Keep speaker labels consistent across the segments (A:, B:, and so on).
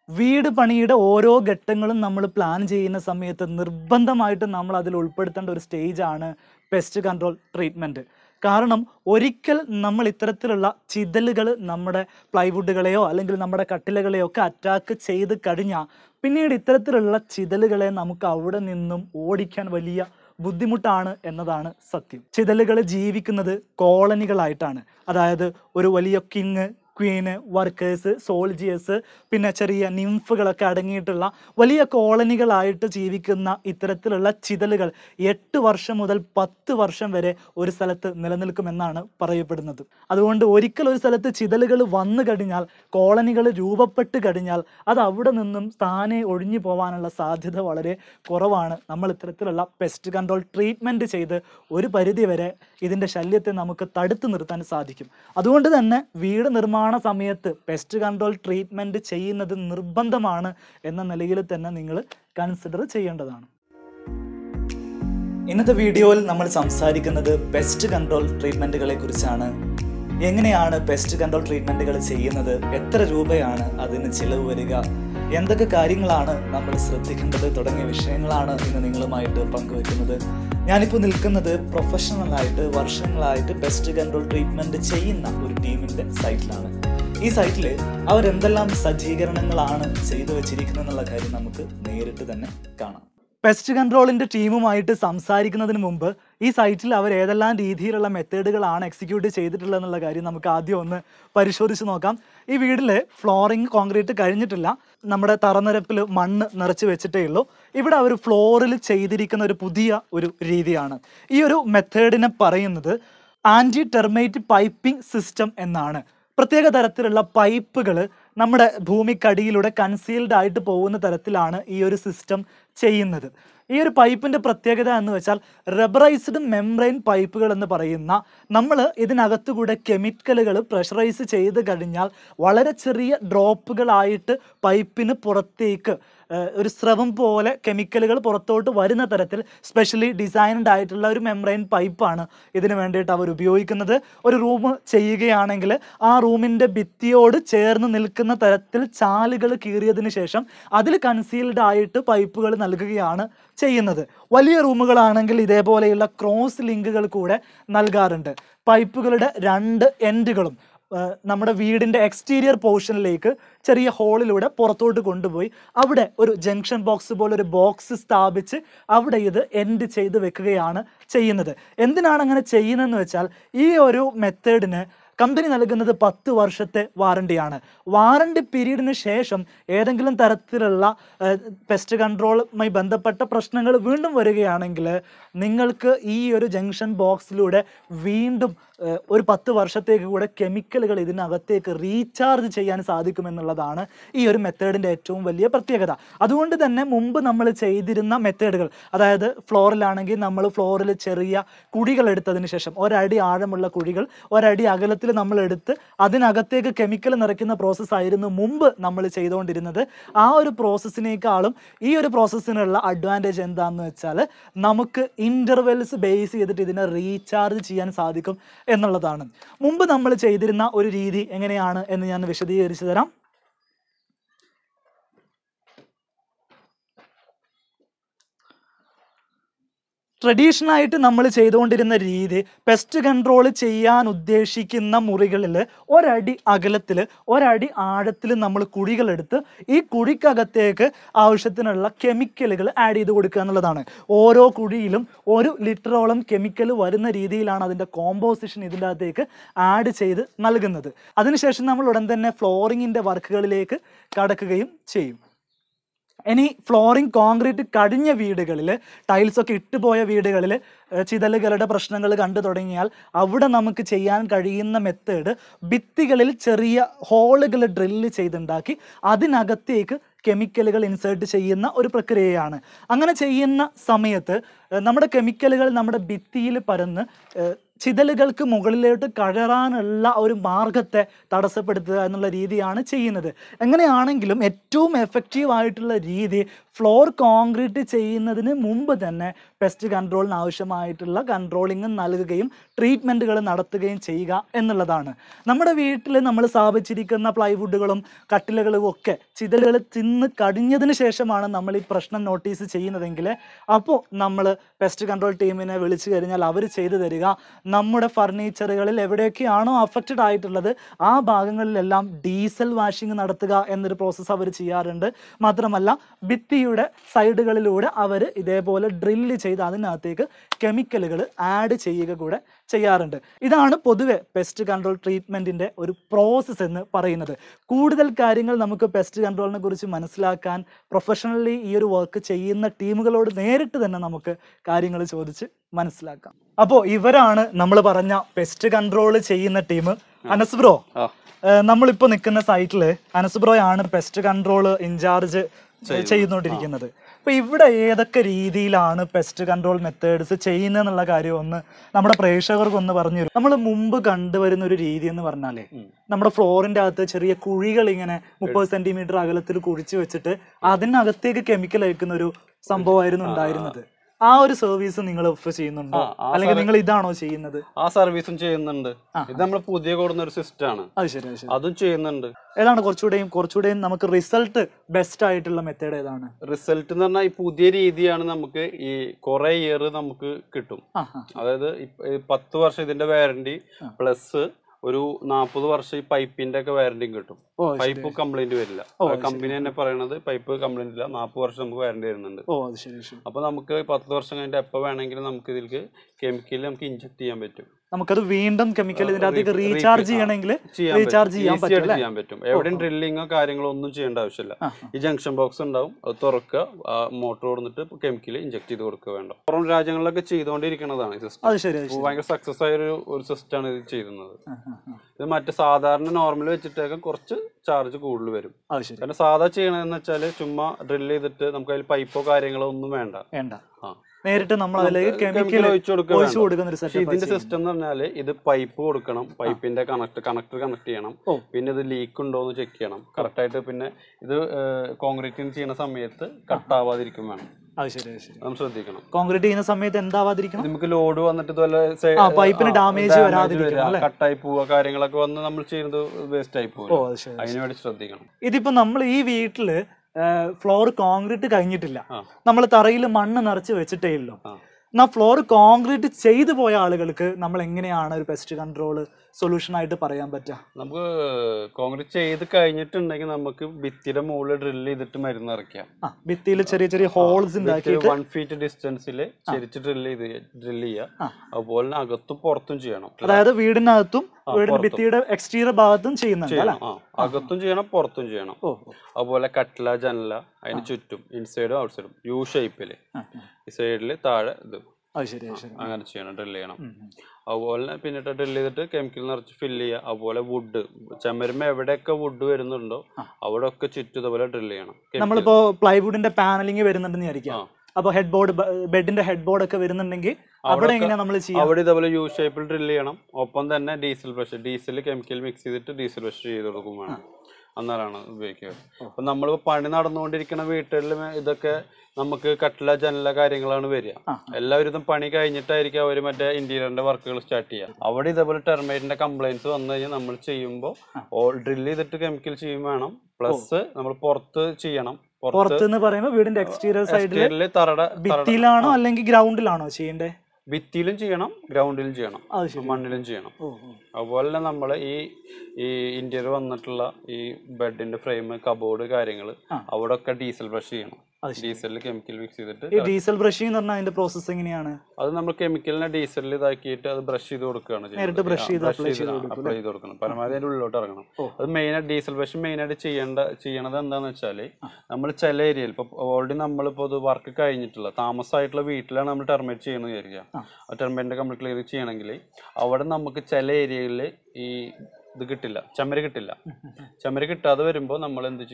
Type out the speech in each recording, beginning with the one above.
A: വീട് പണിയുടെ ഓരോ ഘട്ടങ്ങളും നമ്മൾ പ്ലാൻ ചെയ്യുന്ന സമയത്ത് നിർബന്ധമായിട്ടും നമ്മൾ അതിൽ ഉൾപ്പെടുത്തേണ്ട ഒരു സ്റ്റേജാണ് പെസ്റ്റ് കൺട്രോൾ ട്രീറ്റ്മെൻറ്റ് കാരണം ഒരിക്കൽ നമ്മൾ ഇത്തരത്തിലുള്ള ചിതലുകൾ നമ്മുടെ പ്ലൈവുഡുകളെയോ അല്ലെങ്കിൽ നമ്മുടെ കട്ടിലകളെയോ ഒക്കെ അറ്റാക്ക് ചെയ്ത് കഴിഞ്ഞാൽ പിന്നീട് ഇത്തരത്തിലുള്ള ചിതലുകളെ നമുക്ക് അവിടെ നിന്നും ഓടിക്കാൻ വലിയ ബുദ്ധിമുട്ടാണ് എന്നതാണ് സത്യം ചിതലുകൾ ജീവിക്കുന്നത് കോളനികളായിട്ടാണ് അതായത് ഒരു വലിയ കിങ് ക്വീന് വർക്കേഴ്സ് സോൾജിയേഴ്സ് പിന്നെ ചെറിയ നിംഫുകളൊക്കെ അടങ്ങിയിട്ടുള്ള വലിയ കോളനികളായിട്ട് ജീവിക്കുന്ന ഇത്തരത്തിലുള്ള ചിതലുകൾ എട്ട് വർഷം മുതൽ പത്ത് വർഷം വരെ ഒരു സ്ഥലത്ത് നിലനിൽക്കുമെന്നാണ് പറയപ്പെടുന്നത് അതുകൊണ്ട് ഒരിക്കൽ ഒരു സ്ഥലത്ത് ചിതലുകൾ വന്നു കഴിഞ്ഞാൽ കോളനികൾ രൂപപ്പെട്ട് കഴിഞ്ഞാൽ അത് അവിടെ നിന്നും താനെ ഒഴിഞ്ഞു പോകാനുള്ള സാധ്യത വളരെ കുറവാണ് നമ്മൾ ഇത്തരത്തിലുള്ള പെസ്റ്റ് കൺട്രോൾ ട്രീറ്റ്മെൻറ്റ് ചെയ്ത് ഒരു പരിധി വരെ ഇതിൻ്റെ ശല്യത്തെ നമുക്ക് തടുത്തു നിർത്താൻ സാധിക്കും അതുകൊണ്ട് തന്നെ വീട് നിർമ്മാണ സമയത്ത് പെസ്റ്റ് കൺട്രോൾ ട്രീറ്റ്മെൻറ്റ് ചെയ്യുന്നത് നിർബന്ധമാണ് എന്ന നിലയിൽ തന്നെ നിങ്ങൾ കൺസിഡർ ചെയ്യേണ്ടതാണ് ഇന്നത്തെ വീഡിയോയിൽ നമ്മൾ സംസാരിക്കുന്നത് പെസ്റ്റ് കൺട്രോൾ ട്രീറ്റ്മെൻറ്റുകളെ കുറിച്ചാണ് എങ്ങനെയാണ് പെസ്റ്റ് കൺട്രോൾ ട്രീറ്റ്മെൻറ്റുകൾ ചെയ്യുന്നത് എത്ര രൂപയാണ് അതിന് ചിലവ് വരിക എന്തൊക്കെ കാര്യങ്ങളാണ് നമ്മൾ ശ്രദ്ധിക്കേണ്ടത് തുടങ്ങിയ വിഷയങ്ങളാണ് ഇന്ന് നിങ്ങളുമായിട്ട് പങ്കുവെക്കുന്നത് ഞാനിപ്പോൾ നിൽക്കുന്നത് പ്രൊഫഷണലായിട്ട് വർഷങ്ങളായിട്ട് പെസ്റ്റ് കൺട്രോൾ ട്രീറ്റ്മെൻറ്റ് ചെയ്യുന്ന ഒരു ടീമിൻ്റെ സൈറ്റിലാണ് ഈ സൈറ്റിൽ അവരെന്തെല്ലാം സജ്ജീകരണങ്ങളാണ് ചെയ്തു വെച്ചിരിക്കുന്നത് എന്നുള്ള കാര്യം നമുക്ക് നേരിട്ട് തന്നെ കാണാം പെസ്റ്റ് കൺട്രോളിന്റെ ടീമുമായിട്ട് സംസാരിക്കുന്നതിന് മുമ്പ് ഈ സൈറ്റിൽ അവർ ഏതെല്ലാം രീതിയിലുള്ള മെത്തേഡുകളാണ് എക്സിക്യൂട്ട് ചെയ്തിട്ടുള്ളത് എന്നുള്ള കാര്യം നമുക്ക് ആദ്യം ഒന്ന് പരിശോധിച്ച് നോക്കാം ഈ വീട്ടിൽ ഫ്ലോറിംഗ് കോൺക്രീറ്റ് കഴിഞ്ഞിട്ടില്ല നമ്മുടെ തറനിരപ്പിൽ മണ്ണ് നിറച്ച് വെച്ചിട്ടേ ഉള്ളൂ ഇവിടെ അവർ ഫ്ലോറിൽ ചെയ്തിരിക്കുന്ന ഒരു പുതിയ ഒരു രീതിയാണ് ഈ ഒരു മെത്തേഡിനെ പറയുന്നത് ആൻറ്റി ടെർമൈറ്റ് പൈപ്പിംഗ് സിസ്റ്റം എന്നാണ് പ്രത്യേക തരത്തിലുള്ള പൈപ്പുകൾ നമ്മുടെ ഭൂമിക്കടിയിലൂടെ കൺസീൽഡ് ആയിട്ട് പോകുന്ന തരത്തിലാണ് ഈ ഒരു സിസ്റ്റം ചെയ്യുന്നത് ഈ ഒരു പൈപ്പിൻ്റെ പ്രത്യേകത എന്ന് വെച്ചാൽ റബ്ബറൈസ്ഡ് മെംബ്രെയിൻ പൈപ്പുകൾ എന്ന് പറയുന്ന നമ്മൾ ഇതിനകത്തുകൂടെ കെമിക്കലുകൾ പ്രഷറൈസ് ചെയ്ത് കഴിഞ്ഞാൽ വളരെ ചെറിയ ഡ്രോപ്പുകളായിട്ട് പൈപ്പിന് പുറത്തേക്ക് ഏഹ്, ഒരു സ്രവം പോലെ കെമിക്കലുകൾ പുറത്തോട്ട് വരുന്ന തരത്തിൽ സ്പെഷ്യലി ഡിസൈൻഡ് ആയിട്ടുള്ള ഒരു മെംബ്രെയിൻ പൈപ്പാണ് ഇതിന് വേണ്ടിയിട്ട് അവർ ഉപയോഗിക്കുന്നത് ഒരു റൂം ചെയ്യുകയാണെങ്കിൽ ആ റൂമിൻ്റെ ഭിത്തിയോട് ചേർന്ന് നിൽക്കുന്ന തരത്തിൽ ചാലുകൾ കീറിയതിന് ശേഷം അതിൽ കൺസീൽഡ് ആയിട്ട് പൈപ്പുകൾ നൽകുകയാണ് ചെയ്യുന്നത് വലിയ റൂമുകളാണെങ്കിൽ ഇതേപോലെയുള്ള ക്രോസ് ലിങ്കുകൾ കൂടെ നൽകാറുണ്ട് പൈപ്പുകളുടെ രണ്ട് എൻഡുകളും ഏഹ് നമ്മുടെ വീടിൻ്റെ എക്സ്റ്റീരിയർ പോർഷനിലേക്ക് ചെറിയ ഹോളിലൂടെ പുറത്തോട്ട് കൊണ്ടുപോയി അവിടെ ഒരു ജംഗ്ഷൻ ബോക്സ് പോലെ ഒരു ബോക്സ് സ്ഥാപിച്ച് അവിടെ ഇത് എൻഡ് ചെയ്ത് വെക്കുകയാണ് ചെയ്യുന്നത് എന്തിനാണ് അങ്ങനെ ചെയ്യുന്നതെന്ന് വെച്ചാൽ ഈ ഒരു മെത്തേഡിന് കമ്പനി നൽകുന്നത് പത്ത് വർഷത്തെ വാറണ്ടിയാണ് വാറണ്ടി പീരീഡിന് ശേഷം ഏതെങ്കിലും തരത്തിലുള്ള പെസ്റ്റ് കൺട്രോളുമായി ബന്ധപ്പെട്ട പ്രശ്നങ്ങൾ വീണ്ടും വരികയാണെങ്കിൽ നിങ്ങൾക്ക് ഈ ഒരു ജംഗ്ഷൻ ബോക്സിലൂടെ വീണ്ടും ഏഹ്, ഒരു പത്ത് വർഷത്തേക്ക് കൂടെ കെമിക്കലുകൾ ഇതിനകത്തേക്ക് റീചാർജ് ചെയ്യാൻ സാധിക്കുമെന്നുള്ളതാണ് ഈ ഒരു മെത്തേഡിൻ്റെ ഏറ്റവും വലിയ പ്രത്യേകത അതുകൊണ്ട് തന്നെ മുമ്പ് നമ്മൾ ചെയ്തിരുന്ന മെത്തേഡുകൾ അതായത് ഫ്ലോറിലാണെങ്കിൽ നമ്മൾ ഫ്ലോറിൽ ചെറിയ കുഴികൾ എടുത്തതിന് ശേഷം ഒരടി ആഴമുള്ള കുഴികൾ ഒരടി അകലത്തിൽ നമ്മൾ എടുത്ത് അതിനകത്തേക്ക് കെമിക്കൽ നിറയ്ക്കുന്ന പ്രോസസ്സ് ആയിരുന്നു മുമ്പ് നമ്മൾ ചെയ്തുകൊണ്ടിരുന്നത് ആ ഒരു പ്രോസസ്സിനേക്കാളും ഈ ഒരു പ്രോസസ്സിനുള്ള അഡ്വാൻറ്റേജ് എന്താണെന്ന് വെച്ചാൽ നമുക്ക് ഇൻ്റർവെൽസ് ബേസ് ചെയ്തിട്ട് ഇതിനെ റീചാർജ് ചെയ്യാൻ സാധിക്കും എന്നുള്ളതാണ് മുമ്പ് നമ്മൾ ചെയ്തിരുന്ന ഒരു രീതി എങ്ങനെയാണ് എന്ന് ഞാൻ വിശദീകരിച്ചു തരാം ട്രഡീഷണൽ ആയിട്ട് നമ്മൾ ചെയ്തുകൊണ്ടിരുന്ന രീതി പെസ്റ്റ് കൺട്രോൾ ചെയ്യാൻ ഉദ്ദേശിക്കുന്ന മുറികളിൽ ഒരടി അകലത്തിൽ ഒരടി ആഴത്തിൽ നമ്മൾ കുഴികളെടുത്ത് ഈ കുഴിക്കകത്തേക്ക് ആവശ്യത്തിനുള്ള കെമിക്കലുകൾ ആഡ് ചെയ്ത് കൊടുക്കുക എന്നുള്ളതാണ് ഓരോ കുഴിയിലും ഒരു ലിറ്ററോളം കെമിക്കൽ വരുന്ന രീതിയിലാണ് അതിൻ്റെ കോമ്പോസിഷൻ ഇതിൻ്റെ അകത്തേക്ക് ആഡ് ചെയ്ത് നൽകുന്നത് അതിനുശേഷം നമ്മൾ ഉടൻ തന്നെ ഫ്ലോറിങ്ങിൻ്റെ വർക്കുകളിലേക്ക് കടക്കുകയും ചെയ്യും ഇനി ഫ്ലോറിംഗ് കോൺക്രീറ്റ് കടിഞ്ഞ വീടുകളിൽ ടൈൽസ് ഒക്കെ ഇട്ടുപോയ വീടുകളിൽ ചിതലുകളുടെ പ്രശ്നങ്ങൾ കണ്ടു തുടങ്ങിയാൽ അവിടെ നമുക്ക് ചെയ്യാൻ കഴിയുന്ന മെത്തേഡ് ഭിത്തികളിൽ ചെറിയ ഹോളുകൾ ഡ്രില്ല് ചെയ്തുണ്ടാക്കി അതിനകത്തേക്ക് കെമിക്കലുകൾ ഇൻസേർട്ട് ചെയ്യുന്ന ഒരു പ്രക്രിയയാണ് അങ്ങനെ ചെയ്യുന്ന സമയത്ത് ഏഹ്, നമ്മുടെ കെമിക്കലുകൾ നമ്മുടെ ഭിത്തിയിൽ പരന്ന് ഏഹ്, ചിതലുകൾക്ക് മുകളിലോട്ട് കയറാനുള്ള ഒരു മാർഗത്തെ തടസ്സപ്പെടുത്തുക എന്നുള്ള രീതിയാണ് ചെയ്യുന്നത് എങ്ങനെയാണെങ്കിലും ഏറ്റവും എഫക്റ്റീവ് ആയിട്ടുള്ള രീതി ഫ്ലോർ കോൺക്രീറ്റ് ചെയ്യുന്നതിന് മുമ്പ് തന്നെ പെസ്റ്റ് കൺട്രോളിന് ആവശ്യമായിട്ടുള്ള കൺട്രോളിങ് നൽകുകയും ട്രീറ്റ്മെൻറ്റുകൾ നടത്തുകയും ചെയ്യുക എന്നുള്ളതാണ് നമ്മുടെ വീട്ടിൽ നമ്മൾ സ്ഥാപിച്ചിരിക്കുന്ന പ്ലൈവുഡുകളും കട്ടിലുകളും ഒക്കെ ചിതലുകൾ തിന്ന് കടിഞ്ഞതിന് ശേഷമാണ് നമ്മൾ ഈ പ്രശ്നം നോട്ടീസ് ചെയ്യുന്നതെങ്കിൽ അപ്പോൾ നമ്മൾ പെസ്റ്റ് കൺട്രോൾ ടീമിനെ വിളിച്ചു കഴിഞ്ഞാൽ അവർ ചെയ്തു തരിക നമ്മുടെ ഫർണിച്ചറുകളിൽ എവിടെയൊക്കെയാണോ അഫക്റ്റഡ് ആയിട്ടുള്ളത് ആ ഭാഗങ്ങളിലെല്ലാം ഡീസൽ വാഷിംഗ് നടത്തുക എന്നൊരു പ്രോസസ്സ് അവർ ചെയ്യാറുണ്ട് മാത്രമല്ല ഭിത്തിയുടെ സൈഡുകളിലൂടെ അവർ ഇതേപോലെ ഡ്രില്ല് ചെയ്ത് അതിനകത്തേക്ക് കെമിക്കലുകൾ ആഡ് ചെയ്യുക കൂടെ ചെയ്യാറുണ്ട് ഇതാണ് പൊതുവെ പെസ്റ്റ് കൺട്രോൾ ട്രീറ്റ്മെൻറ്റിൻ്റെ ഒരു പ്രോസസ്സ് എന്ന് പറയുന്നത് കൂടുതൽ കാര്യങ്ങൾ നമുക്ക് പെസ്റ്റ് കൺട്രോളിനെ കുറിച്ച് മനസ്സിലാക്കാൻ പ്രൊഫഷണലി ഈ ഒരു വർക്ക് ചെയ്യുന്ന ടീമുകളോട് നേരിട്ട് തന്നെ നമുക്ക് കാര്യങ്ങൾ ചോദിച്ച് മനസ്സിലാക്കാം അപ്പോൾ ഇവരാണ് നമ്മൾ പറഞ്ഞ പെസ്റ്റ് കൺട്രോൾ ചെയ്യുന്ന ടീം അനസ് ബ്രോ
B: ആ
A: നമ്മളിപ്പോൾ നിൽക്കുന്ന സൈറ്റിൽ അനസ് ബ്രോയാണ് പെസ്റ്റ് കൺട്രോൾ ഇൻചാർജ് ചെയ്തുകൊണ്ടിരിക്കുന്നത് അപ്പൊ ഇവിടെ ഏതൊക്കെ രീതിയിലാണ് പെസ്റ്റ് കൺട്രോൾ മെത്തേഡ്സ് ചെയ്യുന്നത് എന്നുള്ള കാര്യം ഒന്ന് നമ്മുടെ പ്രേക്ഷകർക്ക് ഒന്ന് പറഞ്ഞു തരും നമ്മൾ മുമ്പ് കണ്ടുവരുന്ന ഒരു രീതി എന്ന് പറഞ്ഞാലേ
B: ഉം.
A: നമ്മുടെ ഫ്ലോറിന്റെ അകത്ത് ചെറിയ കുഴികൾ ഇങ്ങനെ മുപ്പത് സെന്റിമീറ്റർ അകലത്തിൽ കുഴിച്ചു വെച്ചിട്ട് അതിനകത്തേക്ക് കെമിക്കൽ അയക്കുന്ന ഒരു സംഭവമായിരുന്നു ഉണ്ടായിരുന്നത് ആ ഒരു സർവീസ് നിങ്ങൾ ഓഫർ ചെയ്യുന്നുണ്ടോ
B: ആ, ആ
A: അല്ലെങ്കിൽ നിങ്ങൾ ഇതാണോ ചെയ്യുന്നത്
B: ആ സർവീസും ചെയ്യുന്നുണ്ട്
A: ആ.
B: ഇത് നമ്മൾ പുതിയ കൊടുന്ന ഒരു സിസ്റ്റം ആണ്
A: അത് ശരി അത് ശരി
B: അതും ചെയ്യുന്നുണ്ട്
A: ഏതാണ് കുറച്ചുകൂടെയും കുറച്ചുകൂടെയും നമുക്ക് റിസൾട്ട് ബെസ്റ്റ് ആയിട്ടുള്ള മെത്തേഡ് ഏതാണ്
B: റിസൾട്ട് എന്ന് പറഞ്ഞാൽ ഈ പുതിയ രീതിയാണ് നമുക്ക് ഈ കുറെ ഇയർ നമുക്ക് കിട്ടും
A: ആ ആ
B: അതായത് ഇപ്പ- ഈ പത്ത് വർഷം ഇതിന്റെ വാറണ്ടി
A: ആ.
B: പ്ലസ് ഒരു നാൽപ്പത് വർഷം ഈ പൈപ്പിന്റെ ഒക്കെ വാറണ്ടിയും കിട്ടും
A: ഓ അത് ശരി.
B: പൈപ്പ് കംപ്ലൈന്റ് വരില്ല
A: ഓ, അത്
B: കമ്പനി തന്നെ പറയണത് പൈപ്പ് കംപ്ലൈന്റ് ഇല്ല നാൽപ്പത് വർഷം നമുക്ക് വാറണ്ടി വരുന്നുണ്ട്
A: ഓ അത് ശരി ശരി
B: അപ്പൊ നമുക്ക് പത്ത് വർഷം കഴിഞ്ഞിട്ട് എപ്പോൾ വേണമെങ്കിലും നമുക്ക് ഇതിലേക്ക് കെമിക്കൽ നമുക്ക് ഇഞ്ചെക്ട് ചെയ്യാൻ പറ്റും
A: നമുക്കത് വീണ്ടും കെമിക്കൽ ഇതിന്റെ അകത്തേക്ക്
B: Re-
A: റീചാർജ്
B: refill,
A: ചെയ്യണമെങ്കിൽ
B: ചെയ്യാൻ
A: റീചാർജ്
B: പറ്റും.
A: ചെയ്യാൻ
B: Easy
A: പറ്റും
B: ആയിട്ട്
A: അല്ലേ
B: ചെയ്യാൻ പറ്റും എവിടെയും ഡ്രില്ലിങ്ങോ കാര്യങ്ങളോ ഒന്നും ചെയ്യേണ്ട ആവശ്യമില്ല
A: ആ,
B: ഈ ജംഗ്ഷൻ ബോക്സ് ഉണ്ടാവും അത് തുറക്കുക മോട്ടോർ കൊടുത്തിട്ട് കെമിക്കൽ ഇഞ്ചെക്ട് ചെയ്ത് കൊടുക്കുക വേണ്ട പുറം രാജ്യങ്ങളിലൊക്കെ ചെയ്തുകൊണ്ടിരിക്കുന്നതാണ് ഈ സിസ്റ്റം
A: അത് ശരി അത് ശരി
B: ഭയങ്കര സക്സസ് ആയ ഒരു ഒരു സിസ്റ്റമാണ് ഇത് ചെയ്യുന്നത്
A: ആ, ആ, ആ.
B: ഇത് മറ്റേ സാധാരണ നോർമൽ വെച്ചിട്ടൊക്കെ കുറച്ച് ചാർജ് കൂടുതൽ വരും
A: അത് ശരി
B: കാരണം സാധാ ചെയ്യണതെന്ന് വെച്ചാൽ ചുമ്മാ ഡ്രിൽ ചെയ്തിട്ട് നമുക്ക് അതിൽ പൈപ്പോ കാര്യങ്ങളോ ഒന്നും വേണ്ട
A: വേണ്ട
B: ആ.
A: നേരിട്ട് നമ്മൾ അതിലേക്ക്
B: chemical
A: കെമിക്കൽ
B: ഒഴിച്ച് കൊടുക്കുക
A: ഒഴിച്ചു
B: വേണ്ട.
A: കൊടുക്കുന്ന ഒരു
B: പക്ഷെ ഇതിന്റെ
A: സെറ്റപ്പ്
B: സിസ്റ്റം എന്ന് പറഞ്ഞാല് ഇത് പൈപ്പ് കൊടുക്കണം പൈപ്പിന്റെ കണക്ട് കണക്ടർ കണക്ട് ചെയ്യണം
A: ഓ.
B: പിന്നെ ഇത് ലീക്ക് ഉണ്ടോ എന്ന് ചെക്ക് ചെയ്യണം കറക്റ്റ് ആയിട്ട് പിന്നെ ഇത് കോൺക്രീറ്റിംഗ് ചെയ്യുന്ന സമയത്ത് കട്ടാവാതിരിക്കും വേണം
A: അത് ശരി അത് ശരി
B: നമ്മൾ ശ്രദ്ധിക്കണം
A: കോൺക്രീറ്റ് ചെയ്യുന്ന സമയത്ത് എന്താവാതിരിക്കണം
B: നമുക്ക് ലോഡ് വന്നിട്ട് ഇതുപോലെ
A: ആ, പൈപ്പിന് damage വരാതിരിക്കണം, അല്ലേ?
B: കട്ടായി പോവുക കാര്യങ്ങളൊക്കെ വന്ന് നമ്മൾ ചെയ്യുന്നത് വേസ്റ്റ് ആയി
A: ഓ
B: പോകും
A: അത് ശരി
B: അതിന് വേണ്ടി ശ്രദ്ധിക്കണം
A: ഇതിപ്പോ നമ്മൾ ഈ വീട്ടില് ഫ്ലോർ കോൺക്രീറ്റ് കഴിഞ്ഞിട്ടില്ല
B: ആ.
A: നമ്മൾ തറയിൽ മണ്ണ് നിറച്ച് വെച്ചിട്ടേ ഉള്ളൂ
B: ആ.
A: എന്നാ ഫ്ലോർ കോൺക്രീറ്റ് ചെയ്തു പോയ ആളുകൾക്ക് നമ്മൾ എങ്ങനെയാണ് ഒരു പെസ്റ്റ് കൺട്രോൾ സൊല്യൂഷൻ ആയിട്ട് പറയാൻ പറ്റുക
B: നമുക്ക് കോൺക്രീറ്റ് ചെയ്ത് കഴിഞ്ഞിട്ടുണ്ടെങ്കിൽ നമുക്ക് ഭിത്തിയുടെ മുകളിൽ ഡ്രിൽ ചെയ്തിട്ട് മരുന്ന് ഇറക്കാം
A: ആ ഭിത്തിയിൽ ചെറിയ ചെറിയ ഹോൾസ് ഉണ്ടാക്കിയിട്ട്
B: വൺ ഫീറ്റ് ഡിസ്റ്റൻസിൽ ചെരിച്ച് ഡ്രിൽ ചെയ്ത് ഡ്രിൽ ചെയ്യുക
A: ആ.
B: അതുപോലെ തന്നെ അകത്തും പുറത്തും ചെയ്യണം
A: അതായത് വീടിനകത്തും
B: ആ,
A: വീടിന്റെ
B: പുറത്തും.
A: ഭിത്തിയുടെ എക്സ്റ്റീരിയർ ഭാഗത്തും ചെയ്യുന്നുണ്ട് അല്ലെ
B: ചെയ്യണം ആ അകത്തും ചെയ്യണം പുറത്തും ചെയ്യണം
A: ഓ
B: അതുപോലെ കട്ടില ജനല അതിന് ചുറ്റും ഇൻസൈഡും ഔട്ട്സൈഡും യു ഷേപ്പില്
A: ആ, ആ.
B: ഈ സൈഡിൽ താഴെ ഇത്
A: അത് ശരി അത് ശരി
B: അങ്ങനെ ചെയ്യണം ഡ്രിൽ ചെയ്യണം
A: ഉം, ഉം.
B: അതുപോലെ തന്നെ പിന്നിട്ട് ഡ്രിൽ ചെയ്തിട്ട് കെമിക്കൽ നിറച്ച് ഫില്ല് ചെയ്യുക അതുപോലെ വുഡ് ചമരുമ്പോ എവിടെയൊക്കെ വുഡ് വരുന്നുണ്ടോ അവിടെ ഒക്കെ ചുറ്റും ഇതുപോലെ ഡ്രിൽ ചെയ്യണം Chemical.
A: നമ്മളിപ്പോ പ്ലൈവുഡിന്റെ പാനലിംഗ് വരുന്നുണ്ടെന്ന് വിചാരിക്കാം
B: ആ.
A: അപ്പൊ ഹെഡ് ബോർഡ് ബെഡിന്റെ ഹെഡ് ബോർഡ് ഒക്കെ വരുന്നുണ്ടെങ്കിൽ അവിടെ
B: അവിടെയൊക്കെ-
A: എങ്ങനെയാ നമ്മൾ ചെയ്യാം
B: അവിടെ ഇതേപോലെ യു ഷേപ്പിൽ ഡ്രിൽ ചെയ്യണം ഒപ്പം തന്നെ diesel brush diesel chemical mix ചെയ്തിട്ട് ഡീസൽ ബ്രഷ് ചെയ്ത് കൊടുക്കും വേണം അന്നേരമാണ് ഉപയോഗിക്കുക അപ്പൊ നമ്മൾ പണി നടന്നുകൊണ്ടിരിക്കുന്ന വീട്ടുകളിൽ ഇതൊക്കെ നമുക്ക് കട്ടില ജനല കാര്യങ്ങളാണ് വരിക
A: ആ.
B: എല്ലാവരും ഇതും പണി കഴിഞ്ഞിട്ടായിരിക്കും അവർ മറ്റേ ഇന്റീരിയറിന്റെ വർക്കുകൾ സ്റ്റാർട്ട് ചെയ്യുക അവിടെ ഇതേപോലെ ടെർമൈറ്റിന്റെ കംപ്ലൈൻസ് വന്നു കഴിഞ്ഞാൽ നമ്മൾ ചെയ്യുമ്പോൾ ഡ്രിൽ ചെയ്തിട്ട് കെമിക്കൽ ചെയ്യും വേണം പ്ലസ് നമ്മൾ പുറത്ത് ചെയ്യണം പുറത്ത്
A: പുറത്തുനിന്ന് പറയുമ്പോൾ വീടിന്റെ എക്സ്റ്റീരിയർ സൈഡിൽ
B: exterior തറട തറ-
A: ഭിത്തിയിലാണോ അല്ലെങ്കിൽ ഗ്രൗണ്ടിലാണോ ചെയ്യേണ്ടേ
B: ഭിത്തിയിലും ചെയ്യണം ഗ്രൗണ്ടിലും ചെയ്യണം
A: അത് ശരി
B: മണ്ണിലും ചെയ്യണം
A: ഓ ഓ.
B: അതുപോലെ തന്നെ നമ്മൾ ഈ ഈ ഇന്ത്യയിൽ വന്നിട്ടുള്ള ഈ ബെഡിന്റെ ഫ്രെയിം കബോർഡ് കാര്യങ്ങൾ
A: ആ.
B: അവിടെ ഒക്കെ ഡീസൽ ബ്രഷ് ചെയ്യണം
A: അത് ശരി.
B: ഡീസലിൽ കെമിക്കൽ മിക്സ് ചെയ്തിട്ട്
A: ഈ ഡീസൽ ബ്രഷിംഗ് എന്ന് പറഞ്ഞാൽ അതിന്റെ പ്രോസസ്സ് എങ്ങനെയാണ്
B: അത് നമ്മൾ കെമിക്കലിനെ ഡീസലിൽ ഇതാക്കിയിട്ട് അത് ബ്രഷ് ചെയ്ത് കൊടുക്കുകയാണ്
A: നേരിട്ട് brush ചെയ്ത് apply ചെയ്ത് കൊടുക്കും
B: അപ്ലൈ ചെയ്ത് കൊടുക്കണം പരമാവധി അതിന്റെ ഉള്ളിലോട്ട് ഇറങ്ങണം
A: ഓ.
B: അത് മെയിനായിട്ട് ഡീസൽ ബ്രഷ് മെയിനായിട്ട് ചെയ്യേണ്ട ചെയ്യണത് എന്താന്ന് വെച്ചാൽ നമ്മൾ ചില ഏരിയയിൽ ഇപ്പൊ ഓൾറെഡി നമ്മളിപ്പോൾ ഇത് വർക്ക് കഴിഞ്ഞിട്ടുള്ള താമസമായിട്ടുള്ള വീട്ടിലാണ് നമ്മൾ ടെർമേറ്റ് ചെയ്യുന്നത് വിചാരിക്കുക
A: ആ.
B: ആ ടെർമേറ്റിന്റെ കംപ്ലീറ്റ് ക്ലിയർ ചെയ്യണമെങ്കിൽ അവിടെ നമുക്ക് ചില ഏരിയകളിൽ ഈ ഇത് കിട്ടില്ല ചമര് കിട്ടില്ല ചമര് കിട്ടാതെ വരുമ്പോൾ നമ്മൾ എന്ത് ചെയ്യും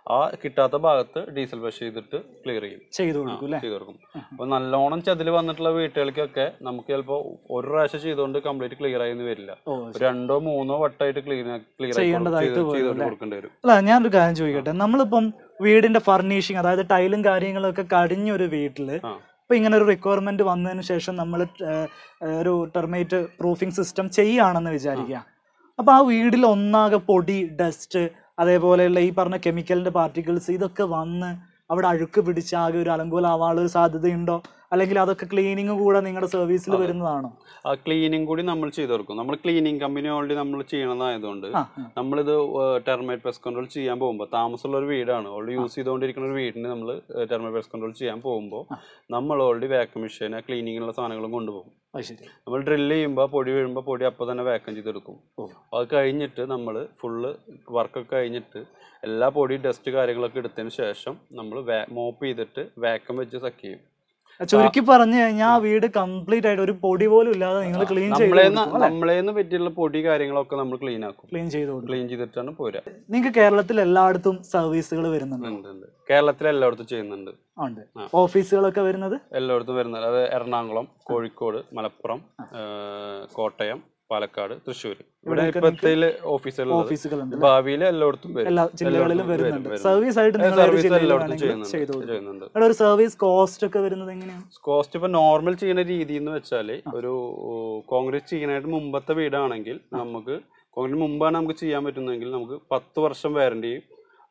B: ആ കിട്ടാത്ത ഭാഗത്ത് ഡീസൽ ബ്രഷ് ചെയ്തിട്ട് ക്ലിയർ ചെയ്യും
A: ചെയ്തു കൊടുക്കും അല്ലേ
B: ചെയ്ത് കൊടുക്കും അപ്പൊ നല്ലോണം ചതില് വന്നിട്ടുള്ള വീട്ടുകൾക്കൊക്കെ നമുക്ക് ചിലപ്പോ ഒരു പ്രാവശ്യം ചെയ്തുകൊണ്ട് കംപ്ലീറ്റ് ക്ലിയർ ആയി എന്ന് വരില്ല
A: ഓ
B: ഒരു രണ്ടോ മൂന്നോ വട്ടമായിട്ട് ക്ലീൻ ക്ലിയർ
A: ചെയ്യേണ്ടതായിട്ട് വരും
B: ചെയ്തോണ്ട്
A: അല്ലേ?
B: കൊടുക്കേണ്ടി വരും
A: അല്ല ഞാനൊരു കാര്യം ചോദിക്കട്ടെ നമ്മളിപ്പം വീടിന്റെ ഫർണിഷിങ് അതായത് ടൈലും കാര്യങ്ങളൊക്കെ കഴിഞ്ഞ ഒരു വീട്ടില്
B: ആ.
A: ഇപ്പൊ ഇങ്ങനെ ഒരു റിക്വയർമെന്റ് വന്നതിന് ശേഷം നമ്മൾ ഒരു ടെർമേറ്റ് പ്രൂഫിംഗ് സിസ്റ്റം ചെയ്യുകയാണെന്ന് വിചാരിക്കുക അപ്പൊ ആ വീടിൽ ഒന്നാകെ പൊടി ഡസ്റ്റ് അതേപോലെയുള്ള ഈ പറഞ്ഞ കെമിക്കലിന്റെ പാർട്ടിക്കിൾസ് ഇതൊക്കെ വന്ന് അവിടെ അഴുക്ക് പിടിച്ച് ആകെ ഒരു അലങ്കോലാവാനുള്ള ഒരു സാധ്യതയുണ്ടോ അല്ലെങ്കിൽ അതൊക്കെ ക്ലീനിങ് കൂടെ നിങ്ങളുടെ സർവീസിൽ വരുന്നതാണോ
B: ആ ക്ലീനിങ് കൂടി നമ്മൾ ചെയ്ത് കൊടുക്കും നമ്മൾ ക്ലീനിങ് കമ്പനി ഓൾറെഡി നമ്മൾ ചെയ്യണതായതുകൊണ്ട്
A: ആ ആ.
B: നമ്മളിത് ടെർമൈറ്റ് പെസ്റ്റ് കൺട്രോൾ ചെയ്യാൻ പോകുമ്പോൾ താമസമുള്ള ഒരു വീടാണ് ഓൾറെഡി യൂസ് ചെയ്തുകൊണ്ടിരിക്കുന്ന ഒരു വീടിന് നമ്മൾ ടെർമൈറ്റ് പെസ്റ്റ് കൺട്രോൾ ചെയ്യാൻ പോകുമ്പോൾ നമ്മൾ ഓൾറെഡി വാക്യൂം മെഷീൻ ക്ലീനിങ്ങിനുള്ള സാധനങ്ങളും കൊണ്ടുപോകും
A: അത് ശരി
B: നമ്മൾ ഡ്രില്ല് ചെയ്യുമ്പോൾ പൊടി വീഴുമ്പോൾ പൊടി അപ്പോൾ തന്നെ വാക്കം ചെയ്തെടുക്കും
A: ഓ.
B: അത് കഴിഞ്ഞിട്ട് നമ്മൾ ഫുള്ള് വർക്കൊക്കെ കഴിഞ്ഞിട്ട് എല്ലാ പൊടി ഡസ്റ്റ് കാര്യങ്ങളൊക്കെ എടുത്തതിന് ശേഷം നമ്മൾ മോപ്പ് ചെയ്തിട്ട് വാക്കം വെച്ച് സക്ക് ചെയ്യും
A: ചുരുക്കി പറഞ്ഞു കഴിഞ്ഞാൽ ആ വീട് കംപ്ലീറ്റ് ആയിട്ട് ഒരു പൊടി പോലും ഇല്ലാതെ നിങ്ങൾ ക്ലീൻ ചെയ്ത്
B: നമ്മളേന്ന് നമ്മളേന്ന് പറ്റിയുള്ള പൊടി കാര്യങ്ങളൊക്കെ നമ്മൾ ക്ലീൻ ആക്കും
A: ക്ലീൻ ചെയ്ത് കൊടുക്കും
B: ക്ലീൻ ചെയ്തിട്ടാണ് പോരാ
A: നിങ്ങൾക്ക് കേരളത്തിൽ എല്ലായിടത്തും സർവീസുകൾ വരുന്നുണ്ട്
B: ഉണ്ട് ഉണ്ട് കേരളത്തിൽ എല്ലായിടത്തും ചെയ്യുന്നുണ്ട്
A: ഉണ്ട്
B: ആ.
A: ഓഫീസുകളൊക്കെ വരുന്നത്
B: എല്ലായിടത്തും വരുന്നത് അത് എറണാകുളം കോഴിക്കോട് മലപ്പുറം ഏഹ്, കോട്ടയം പാലക്കാട് തൃശ്ശൂർ ഇവിടെ
A: ഇവിടെയൊക്കെ
B: ഇപ്പത്തേല് ഓഫീസുകൾ
A: ഓഫീസുകൾ ഉണ്ട്
B: ഭാവിയിൽ എല്ലായിടത്തും വരും
A: എല്ലാ ജില്ലകളിലും
B: എല്ലായിടത്തും വരും,
A: വരുന്നുണ്ട്
B: വരും.
A: സർവീസ് ആയിട്ട് നിങ്ങൾ ഏത്
B: സർവീസ്
A: ജില്ലയിൽ
B: എല്ലായിടത്തും
A: വേണമെങ്കിലും
B: ചെയ്യുന്നുണ്ട്
A: ചെയ്തു കൊടുക്കും
B: ചെയ്യുന്നുണ്ട്
A: ഇവിടെ ഒരു സർവീസ് കോസ്റ്റ് ഒക്കെ വരുന്നത് എങ്ങനെയാണ്
B: കോസ്റ്റ് ഇപ്പൊ നോർമൽ ചെയ്യുന്ന രീതി എന്ന് വെച്ചാൽ ഒരു കോൺക്രീറ്റ് ചെയ്യാനായിട്ട് മുമ്പത്തെ വീടാണെങ്കിൽ നമുക്ക് കോൺക്രീറ്റ് മുമ്പാണ് നമുക്ക് ചെയ്യാൻ പറ്റുന്നതെങ്കിൽ നമുക്ക് പത്ത് വർഷം വാറണ്ടിയും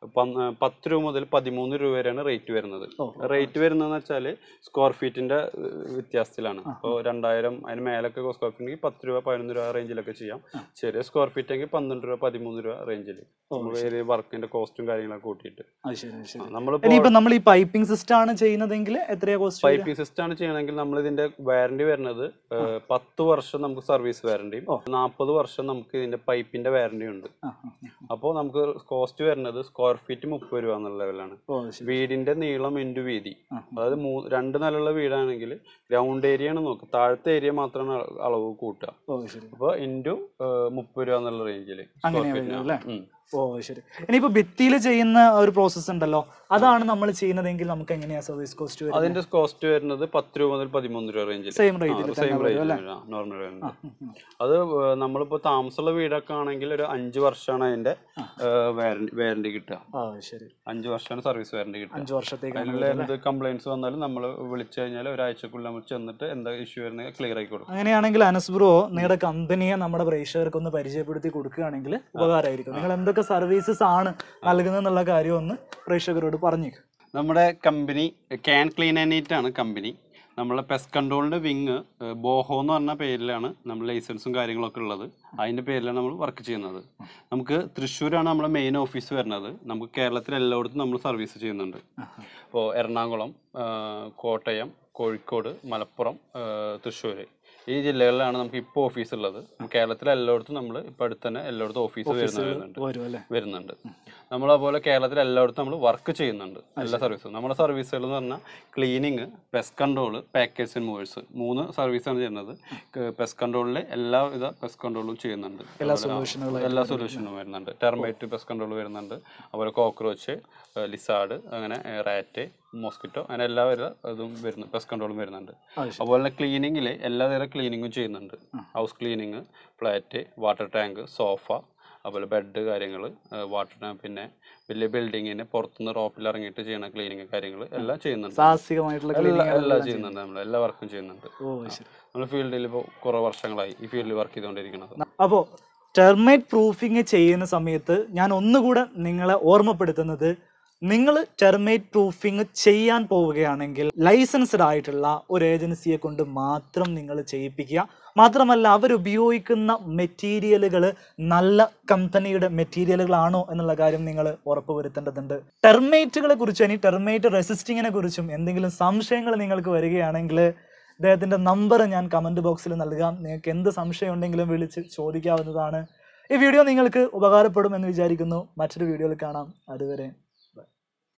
B: പത്ത് രൂപ മുതൽ പതിമൂന്ന് രൂപ വരെയാണ് റേറ്റ് വരുന്നത്
A: ഓ,
B: റേറ്റ് വരുന്നതെന്ന് വെച്ചാൽ സ്ക്വയർ ഫീറ്റിന്റെ വ്യത്യാസത്തിലാണ് ഇപ്പോൾ രണ്ടായിരം അതിന് മേലൊക്കെ സ്ക്വയർ ഫീറ്റ് പത്ത് രൂപ പതിനൊന്ന് രൂപ റേഞ്ചിലൊക്കെ ചെയ്യാം ചെറിയ സ്ക്വയർ ഫീറ്റ് എങ്കിൽ പന്ത്രണ്ട് രൂപ പതിമൂന്ന് രൂപ റേഞ്ചിൽ
A: ഓ,
B: വർക്കിന്റെ കോസ്റ്റും കാര്യങ്ങളൊക്കെ കൂട്ടിയിട്ട്
A: അത് ശരി അത് ശരി
B: നമ്മളിപ്പോൾ
A: ഇനിയിപ്പോ നമ്മൾ ഈ പൈപ്പിംഗ് സിസ്റ്റം ആണ് ചെയ്യുന്നതെങ്കിൽ എത്രയാ കോസ്റ്റ്
B: പൈപ്പിംഗ് സിസ്റ്റം ആണ് ചെയ്യണമെങ്കിൽ നമ്മൾ ഇതിന്റെ വാറണ്ടി വരുന്നത് ഏഹ്, പത്ത് വർഷം നമുക്ക് സർവീസ് വാറണ്ടിയും
A: ഓ.
B: നാൽപ്പത് വർഷം നമുക്ക് ഇതിന്റെ പൈപ്പിന്റെ വാറണ്ടി ഉണ്ട് അപ്പോൾ നമുക്ക് കോസ്റ്റ് വരുന്നത് സ്ക്വയർ ഫീറ്റ് മുപ്പത് രൂപ എന്നുള്ള ലെവലാണ്
A: ഓ അത് ശരി
B: വീടിന്റെ നീളം ഇൻറ്റു വീതി
A: ആ.
B: അതായത് മൂ രണ്ട് നിലയുള്ള വീടാണെങ്കിൽ ഗ്രൗണ്ട് ഏരിയ ആണ് നോക്കുക താഴത്തെ ഏരിയ മാത്രമാണ് അള- അളവ് കൂട്ടുക
A: ഓ ശരി
B: അപ്പോൾ ഇൻറ്റു മുപ്പത് രൂപ എന്നുള്ള റേഞ്ചിൽ
A: അങ്ങനെ വരും അല്ലേ? ഓ ശരി ഇനിയിപ്പോ ഭിത്തിയിൽ ചെയ്യുന്ന ഒരു പ്രോസസ്സ് ഉണ്ടല്ലോ അതാണ് നമ്മൾ ചെയ്യുന്നതെങ്കിൽ നമുക്ക് എങ്ങനെയാ സർവീസ് കോസ്റ്റ് വരുന്നത്
B: അതിന്റെ കോസ്റ്റ് വരുന്നത് പത്ത് രൂപ മുതൽ പതിമൂന്ന് രൂപ റേഞ്ചിൽ
A: സെയിം റേറ്റിൽ
B: സെയിം
A: തന്നെ വരും അല്ലേ
B: റേഞ്ച് നോർമൽ റേഞ്ച് അത് ഏഹ്, നമ്മളിപ്പോ താമസമുള്ള വീടൊക്കെ ആണെങ്കിൽ ഒരു അഞ്ച് വർഷമാണ് അതിന്റെ വാറണ്ടി വാറണ്ടി കിട്ടുക
A: ആ ശരി
B: അഞ്ച് വർഷമാണ് സർവീസ് വാറണ്ടി കിട്ടുക
A: അഞ്ചു വർഷത്തേക്കാണ്
B: അതിൽ എന്ത് കംപ്ലൈൻസ് വന്നാലും നമ്മൾ വിളിച്ചു കഴിഞ്ഞാൽ ഒരാഴ്ചക്കുള്ളിൽ നമ്മൾ ചെന്നിട്ട് എന്താ ഇഷ്യൂ വരുന്നത് ക്ലിയർ ആക്കി കൊടുക്കും
A: അങ്ങനെയാണെങ്കിൽ അനസ് ബ്രോ നിങ്ങളുടെ കമ്പനിയെ നമ്മുടെ പ്രേക്ഷകർക്ക് ഒന്ന് പരിചയപ്പെടുത്തി കൊടുക്കുകയാണെങ്കിൽ ഉപകാരമായിരിക്കും നിങ്ങൾ എന്തൊക്കെ സർവീസസ് ആണ് നൽകുന്നത് എന്നുള്ള കാര്യം ഒന്ന് പ്രേക്ഷകരോട് പറഞ്ഞേക്ക്
B: നമ്മുടെ company can clean and neat ആണ് കമ്പനി നമ്മളെ പെസ്റ്റ് കൺട്രോളിൻ്റെ വിങ് ബോഹോ എന്ന് പറഞ്ഞ പേരിലാണ് നമ്മൾ ലൈസൻസും കാര്യങ്ങളൊക്കെ ഉള്ളത് അതിൻ്റെ പേരിലാണ് നമ്മൾ വർക്ക് ചെയ്യുന്നത് നമുക്ക് തൃശ്ശൂരാണ് നമ്മുടെ മെയിൻ ഓഫീസ് വരുന്നത് നമുക്ക് കേരളത്തിൽ എല്ലായിടത്തും നമ്മൾ സർവീസ് ചെയ്യുന്നുണ്ട് ഇപ്പോൾ എറണാകുളം ആ, കോട്ടയം കോഴിക്കോട് മലപ്പുറം തൃശ്ശൂർ ഈ ജില്ലകളിലാണ് നമുക്ക് ഇപ്പോൾ ഓഫീസ് ഉള്ളത് കേരളത്തിൽ എല്ലായിടത്തും നമ്മൾ ഇപ്പോൾ അടുത്ത് തന്നെ എല്ലായിടത്തും ഓഫീസ് വരുന്നുണ്ട്
A: വരും അല്ലേ
B: വരുന്നുണ്ട് നമ്മൾ അതുപോലെ കേരളത്തിൽ എല്ലായിടത്തും നമ്മൾ വർക്ക് ചെയ്യുന്നുണ്ട് എല്ലാ സർവീസും നമ്മുടെ സർവീസുകൾ എന്ന് പറഞ്ഞാൽ cleaning pest control package and movers മൂന്ന് സർവീസാണ് ചെയ്യുന്നത് പെസ്റ്റ് കൺട്രോളിൽ എല്ലാവിധ പെസ്റ്റ് കൺട്രോളും ചെയ്യുന്നുണ്ട്
A: എല്ലാ
B: അതുപോലെ ആ,
A: solution
B: എല്ലാ സൊല്യൂഷനും വരുന്നുണ്ട് ടെർമൈറ്റ് പെസ്റ്റ് കൺട്രോൾ വരുന്നുണ്ട് അതുപോലെ കോക്രോച്ച് ലിസാഡ് അങ്ങനെ റാറ്റ് മോസ്കിറ്റോ അങ്ങനെ എല്ലാവിധ ഇതും വരുന്നു പെസ്റ്റ് കൺട്രോളും വരുന്നുണ്ട്
A: അത് ശരി
B: അതുപോലെ തന്നെ ക്ലീനിങ്ങിൽ എല്ലാതരം ക്ലീനിങ്ങും ചെയ്യുന്നുണ്ട് house cleaning flat water tank sofa അതുപോലെ ബെഡ് കാര്യങ്ങൾ വാട്ടർ ടാങ്ക് പിന്നെ വലിയ ബിൽഡിങ്ങിന് പുറത്തുനിന്ന് റോപ്പിൽ ഇറങ്ങിയിട്ട് ചെയ്യുന്ന ക്ലീനിങ് കാര്യങ്ങൾ എല്ലാം ചെയ്യുന്നുണ്ട്
A: സാഹസികമായിട്ടുള്ള
B: എല്ലാ
A: ക്ലീനിങ്
B: എല്ലാം ചെയ്യുന്നുണ്ട് നമ്മൾ എല്ലാ വർക്കും ചെയ്യുന്നുണ്ട്
A: ഓ ശരി
B: നമ്മൾ ഫീൽഡിൽ ഇപ്പോൾ കുറേ വർഷങ്ങളായി ഈ ഫീൽഡിൽ വർക്ക് ചെയ്തുകൊണ്ടിരിക്കുന്നത്
A: അപ്പോൾ ടെർമൈറ്റ് പ്രൂഫിങ് ചെയ്യുന്ന സമയത്ത് ഞാൻ ഒന്നുകൂടെ നിങ്ങളെ ഓർമ്മപ്പെടുത്തുന്നത് നിങ്ങൾ ടെർമൈറ്റ് പ്രൂഫിങ് ചെയ്യാൻ പോവുകയാണെങ്കിൽ ലൈസൻസ്ഡ് ആയിട്ടുള്ള ഒരു ഏജൻസിയെ കൊണ്ട് മാത്രം നിങ്ങൾ ചെയ്യിപ്പിക്കുക മാത്രമല്ല അവരുപയോഗിക്കുന്ന മെറ്റീരിയലുകൾ നല്ല കമ്പനിയുടെ മെറ്റീരിയലുകളാണോ എന്നുള്ള കാര്യം നിങ്ങൾ ഉറപ്പുവരുത്തേണ്ടതുണ്ട് ടെർമേറ്റുകളെ കുറിച്ചും ഇനി ടെർമേറ്റ് റെസിസ്റ്റിങ്ങിനെ കുറിച്ചും എന്തെങ്കിലും സംശയങ്ങൾ നിങ്ങൾക്ക് വരികയാണെങ്കിൽ അദ്ദേഹത്തിൻ്റെ നമ്പർ ഞാൻ കമൻറ്റ് ബോക്സിൽ നൽകാം നിങ്ങൾക്ക് എന്ത് സംശയം ഉണ്ടെങ്കിലും വിളിച്ച് ചോദിക്കാവുന്നതാണ് ഈ വീഡിയോ നിങ്ങൾക്ക് ഉപകാരപ്പെടും എന്ന് വിചാരിക്കുന്നു മറ്റൊരു വീഡിയോയിൽ കാണാം അതുവരെ